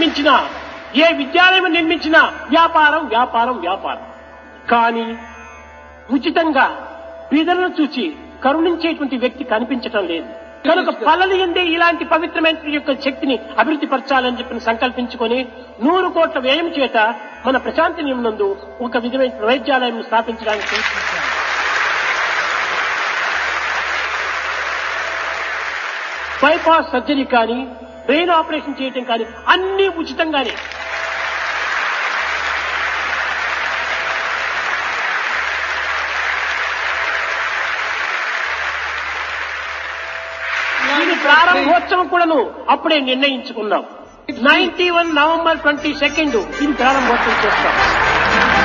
నిర్మించినా ఏ విద్యాలయం నిర్మించినా వ్యాపారం వ్యాపారం వ్యాపారం కానీ ఉచితంగా బీదలను చూచి కరుణించేటువంటి వ్యక్తి కనిపించటం లేదు కనుక పల్లలు ఎందే ఇలాంటి పవిత్రమైన యొక్క శక్తిని అభివృద్ధి పరచాలని చెప్పి సంకల్పించుకొని నూరు కోట్ల వ్యయం చేత మన ప్రశాంతి నందు ఒక విధమైన వైద్యాలయం స్థాపించడానికి ప్రయత్నించారు. బైపాస్ సర్జరీ కానీ బ్రెయిన్ ఆపరేషన్ చేయటం కానీ అన్ని ఉచితంగానే ఇది ప్రారంభోత్సవం కూడాను అప్పుడే నిర్ణయించుకున్నాం ninety one November twenty second ఇది ప్రారంభోత్సవం చేస్తాం